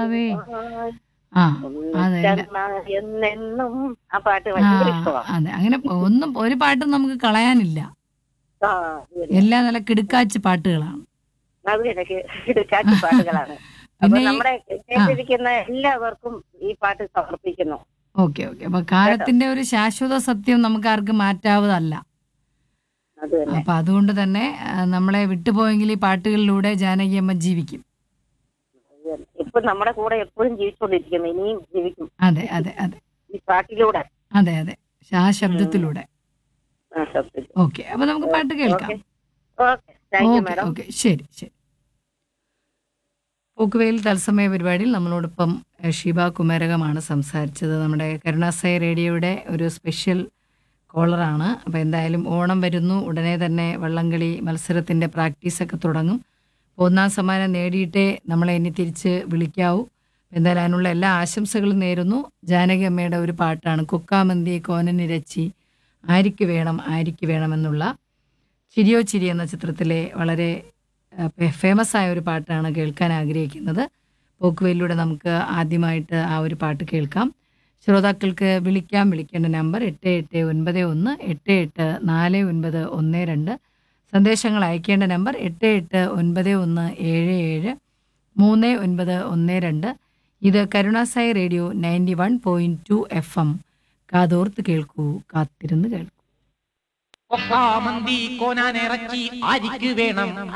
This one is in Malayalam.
നിലാവേ ആ അതെ എന്നെന്നും ആ പാട്ട് ആ ഭയങ്കര ഇഷ്ടമാണ് അതെ അങ്ങനെ ഒന്നും ഒരു പാട്ടും നമുക്ക് കളയാനില്ല ആ അത് തന്നെ. എല്ലാ നല്ല കിടുക്കാച്ച് പാട്ടുകളാണ് അത് എനിക്ക് എടുക്കാത്ത പാട്ടുകളാണ് അപ്പൊ പിന്നെ ഈ- നമ്മുടെ കേട്ടിരിക്കുന്ന എല്ലാവർക്കും ഈ പാട്ട് സമർപ്പിക്കുന്നു ഓക്കെ ഓക്കെ അപ്പൊ കാലത്തിന്റെ ഒരു ശാശ്വത സത്യം നമുക്ക് ആർക്കും മാറ്റാവതല്ല അത് തന്നെ അപ്പൊ അതുകൊണ്ട് തന്നെ ആ, നമ്മളെ വിട്ടുപോയെങ്കിൽ ഈ പാട്ടുകളിലൂടെ ജാനകി അമ്മ ജീവിക്കും അത് തന്നെ. ഇപ്പൊ നമ്മുടെ കൂടെ എപ്പോഴും ജീവിച്ചുകൊണ്ടിരിക്കുന്നു ഇനിയും ജീവിക്കും അതെ അതെ അതെ ഈ പാട്ടിലൂടെ അതെ അതെ ആ ശബ്ദത്തിലൂടെ ആ സത്യത്തിൽ ഓക്കെ അപ്പൊ നമുക്ക് പാട്ട് കേൾക്കാം okay okay thank you okay madam okay ശരി ശരി പോക്കുവെയിൽ തത്സമയ പരിപാടിയിൽ നമ്മളോടൊപ്പം എഹ്, ഷീബ കുമരകമാണ് സംസാരിച്ചത് നമ്മുടെ കരുണാസായി റേഡിയോയുടെ ഒരു സ്പെഷ്യൽ കോളറാണ് അപ്പോൾ എന്തായാലും ഓണം വരുന്നു ഉടനെ തന്നെ വള്ളംകളി മത്സരത്തിൻ്റെ പ്രാക്ടീസൊക്കെ തുടങ്ങും അപ്പോൾ ഒന്നാം സമ്മാനം നേടിയിട്ടേ നമ്മളെ ഇനി തിരിച്ച് വിളിക്കാവൂ എന്തായാലും അതിനുള്ള എല്ലാ ആശംസകളും നേരുന്നു ജാനകി അമ്മയുടെ ഒരു പാട്ടാണ് കൊക്കാമന്തി കോനനിരച്ചി ആരിക്ക് വേണം ആരിക്ക് വേണമെന്നുള്ള ചിരിയോ ചിരി എന്ന ചിത്രത്തിലെ വളരെ ഫേമസ് ആയ ഒരു പാട്ടാണ് കേൾക്കാൻ ആഗ്രഹിക്കുന്നത് പോക്കുവയിലൂടെ നമുക്ക് ആദ്യമായിട്ട് ആ ഒരു പാട്ട് കേൾക്കാം ശ്രോതാക്കൾക്ക് വിളിക്കാം വിളിക്കേണ്ട നമ്പർ എട്ട് എട്ട് ഒൻപത് ഒന്ന് എട്ട് എട്ട് നാല് ഒൻപത് ഒന്ന് രണ്ട് സന്ദേശങ്ങൾ അയക്കേണ്ട നമ്പർ എട്ട് എട്ട് ഒൻപത് ഒന്ന് ഏഴ് ഏഴ് മൂന്ന് ഒൻപത് ഒന്ന് രണ്ട് ഇത് Karunasai radio ninety one point two F M കാതോർത്ത് കേൾക്കൂ കാത്തിരുന്ന് കേൾക്കൂ കൊക്കാമന്തി കോനാനിറച്ചി ആരിക്ക് വേണം